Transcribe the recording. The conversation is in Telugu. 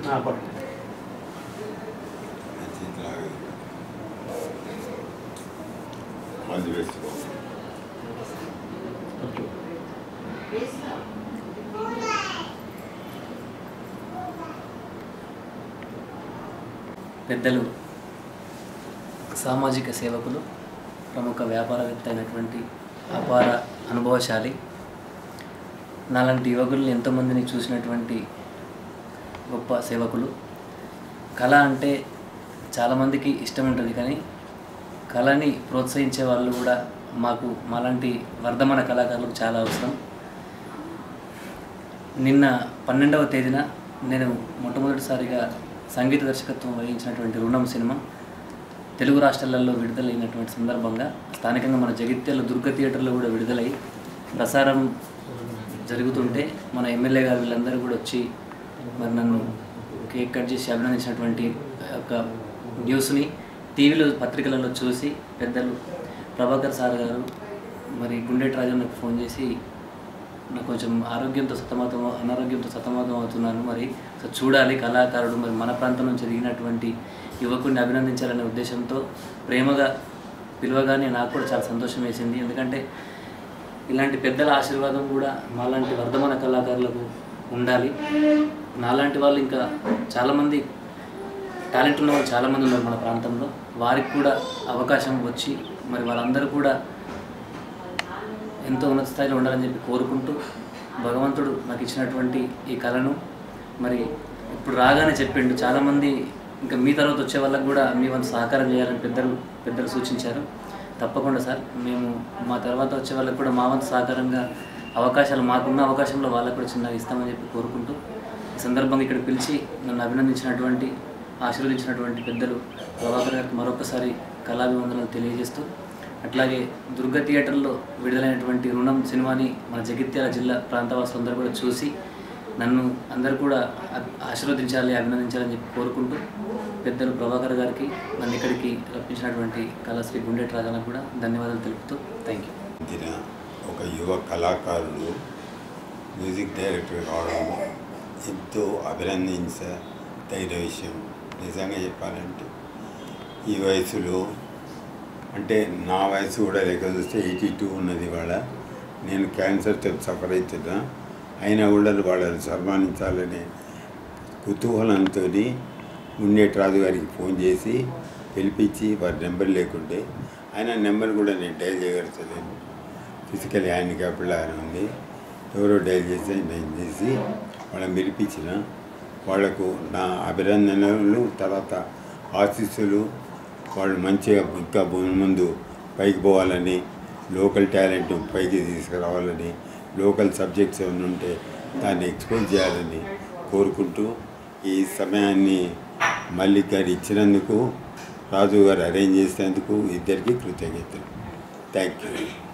పట్టుకో మంది వేసుకో ఓకే పెద్దలు సామాజిక సేవకులు ప్రముఖ వ్యాపారవేత్త అయినటువంటి అపార అనుభవశాలి నాలాంటి యువకుల్ని ఎంతోమందిని చూసినటువంటి గొప్ప సేవకులు కళ అంటే చాలామందికి ఇష్టం ఉంటుంది కానీ కళని ప్రోత్సహించే వాళ్ళు కూడా మాకు మాలాంటి వర్ధమాన కళాకారులకు చాలా అవసరం నిన్న పన్నెండవ తేదీన నేను మొట్టమొదటిసారిగా సంగీత దర్శకత్వం వహించినటువంటి రుణం సినిమా తెలుగు రాష్ట్రాలలో విడుదలైనటువంటి సందర్భంగా స్థానికంగా మన జగిత్యాల దుర్గ థియేటర్లో కూడా విడుదలై ప్రసారం జరుగుతుంటే మన ఎమ్మెల్యే గారు వీళ్ళందరూ కూడా వచ్చి మరి నన్ను కేక్ కట్ చేసి అభినందించినటువంటి ఒక న్యూస్ని టీవీలో పత్రికలలో చూసి పెద్దలు ప్రభాకర్ సార్ గారు మరి గుండెటి రాజు నాకు ఫోన్ చేసి నాకు కొంచెం ఆరోగ్యంతో సతమతం అనారోగ్యంతో సతమతం అవుతున్నాను మరి సో చూడాలి కళాకారుడు మరి మన ప్రాంతం నుంచి ఎదిగినటువంటి యువకుడిని అభినందించాలనే ఉద్దేశంతో ప్రేమగా పిలవగానే నాకు కూడా చాలా సంతోషం వేసింది ఎందుకంటే ఇలాంటి పెద్దల ఆశీర్వాదం కూడా మాలాంటి వర్ధమాన కళాకారులకు ఉండాలి నాలాంటి వాళ్ళు ఇంకా చాలామంది టాలెంట్ ఉన్న వాళ్ళు చాలామంది ఉన్నారు మన ప్రాంతంలో వారికి కూడా అవకాశం వచ్చి మరి వాళ్ళందరూ కూడా ఎంతో ఉన్నత స్థాయిలో ఉండాలని చెప్పి కోరుకుంటూ భగవంతుడు నాకు ఇచ్చినటువంటి ఈ కళను మరి ఇప్పుడు రాగానే చెప్పిండు చాలామంది ఇంకా మీ తర్వాత వచ్చే వాళ్ళకి కూడా మీ వంతు సహకారం చేయాలని పెద్దలు పెద్దలు సూచించారు తప్పకుండా సార్ మేము మా తర్వాత వచ్చే వాళ్ళకి కూడా మా వంతు సహకారంగా అవకాశాలు మాకున్న అవకాశంలో వాళ్ళకు కూడా చిన్నగా ఇస్తామని చెప్పి కోరుకుంటూ ఈ సందర్భంగా ఇక్కడ పిలిచి నన్ను అభినందించినటువంటి ఆశీర్వదించినటువంటి పెద్దలు ప్రభాకర్ గారికి మరొకసారి కళాభివందనలు తెలియజేస్తూ అట్లాగే దుర్గ థియేటర్లో విడుదలైనటువంటి రుణం సినిమాని మన జగిత్యాల జిల్లా ప్రాంతవాసులందరూ కూడా చూసి నన్ను అందరూ కూడా ఆ- ఆశీర్వదించాలి అభినందించాలని చెప్పి కోరుకుంటూ పెద్దలు ప్రభాకర్ గారికి నన్ను ఇక్కడికి రప్పించినటువంటి కళాశ్రీ గుండెటి రాజానికి కూడా ధన్యవాదాలు తెలుపుతూ థ్యాంక్ యూ దిన ఒక యువ కళాకారుడు మ్యూజిక్ డైరెక్టర్ కావడం ఎంతో అభినందించదగిన విషయం నిజంగా చెప్పాలంటే ఈ వయసులో అంటే నా వయసు కూడా లెక్క చూస్తే ఎయిటీ టూ ఉన్నది వాళ్ళ నేను క్యాన్సర్తో సఫర్ అవుతున్నా అయినా కూడా వాళ్ళని సన్మానించాలనే కుతూహలంతో ఉండేటి రాజు గారికి ఫోన్ చేసి పిలిపించి వారి నెంబర్ లేకుంటే ఆయన నెంబర్ కూడా నేను డైల్ చేయగలుగుతలేను ఫిజికల్ హ్యాండిక్యాప్డ్ ఆయన ఉంది ఎవరో డైల్ చేసి నేను చేసి వాళ్ళని పిలిపించిన వాళ్లకు నా అభినందనలు తర్వాత ఆశీస్సులు వాళ్ళు మంచిగా ఇంకా ముందు పైకి పోవాలని లోకల్ టాలెంట్ పైకి తీసుకురావాలని లోకల్ సబ్జెక్ట్స్ ఏమైనా ఉంటే దాన్ని ఎక్స్పోజ్ చేయాలని కోరుకుంటూ ఈ సమయాన్ని మల్లిక్ గారు ఇచ్చినందుకు రాజు గారు అరేంజ్ చేసినందుకు ఇద్దరికి కృతజ్ఞతలు థ్యాంక్ యూ